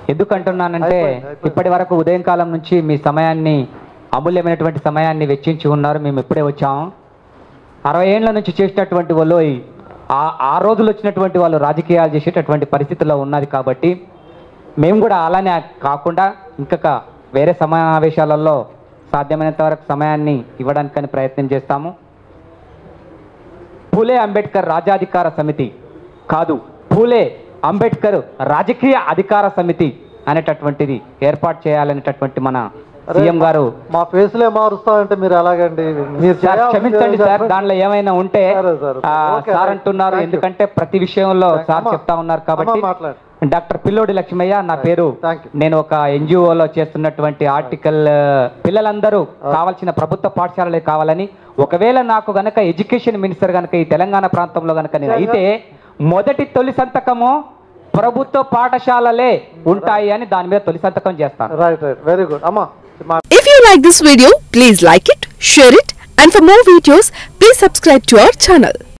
ఎందుకంటున్నానంటే అయిపోయింది, అయిపోయింది. ఇప్పటి వరకు ఉదయం కాలం నుంచి మీ సమయాన్ని అమూల్యమైనటువంటి సమయాన్ని వెచ్చించి ఉన్నారు మేము ఇప్పుడే వచ్చాము అరవై ఏళ్ల నుంచి చేసినటువంటి వాళ్ళు ఈ- ఆ ఆ రోజులు వచ్చినటువంటి వాళ్ళు రాజకీయాలు చేసేటటువంటి పరిస్థితుల్లో ఉన్నది కాబట్టి మేము కూడా అలానే కాకుండా ఇంకొక వేరే సమావేశాలలో సాధ్యమైనంత వరకు సమయాన్ని ఇవ్వడానికని ప్రయత్నం చేస్తాము పూలే అంబేద్కర్ రాజ్యాధికార సమితి కాదు పూలే అంబేద్కర్ రాజకీయ అధికార సమితి అనేటటువంటిది ఏర్పాటు చేయాలనేటటువంటి మన అరే, సీఎం గారు మా ఫేస్లే మారుస్తామంటే మీరు ఎలాగండి మీరు సార్ చేయాల్సింది క్షమించండి ఏదో సార్ చెప్పండి. దాంట్లో ఏమైనా ఉంటే సరే, సరే. ఆ, ఓకే, సార్ రైట్. అంటున్నారు థాంక్ యూ. ఎందుకంటే ప్రతి విషయంలో థాంక్- సార్ అమ్మా. చెప్తా ఉన్నారు కాబట్టి అమ్మా, మాట్లాడు. డాక్టర్ పిల్లోడి లక్ష్మయ్య నా పేరు థాంక్ యూ. నేను ఒక ఎన్జిఓలో చేస్తున్నటువంటి ఆర్టికల్ పిల్లలందరూ కావాల్సిన ప్రభుత్వ పాఠశాలలే కావాలని ఒకవేళ నాకు గనక ఎడ్యుకేషన్ మినిస్టర్ గనక ఈ తెలంగాణ ప్రాంతంలో గనక నేను అయితే మొదటి తొలి సంతకము ప్రభుత్వ పాఠశాలలే ఉంటాయి అని దాని మీద తొలి సంతకం చేస్తాను రైట్ రైట్ వెరీ గుడ్ అమ్మా మా If you like this video, please like it, share it, and for more videos, please subscribe to our channel.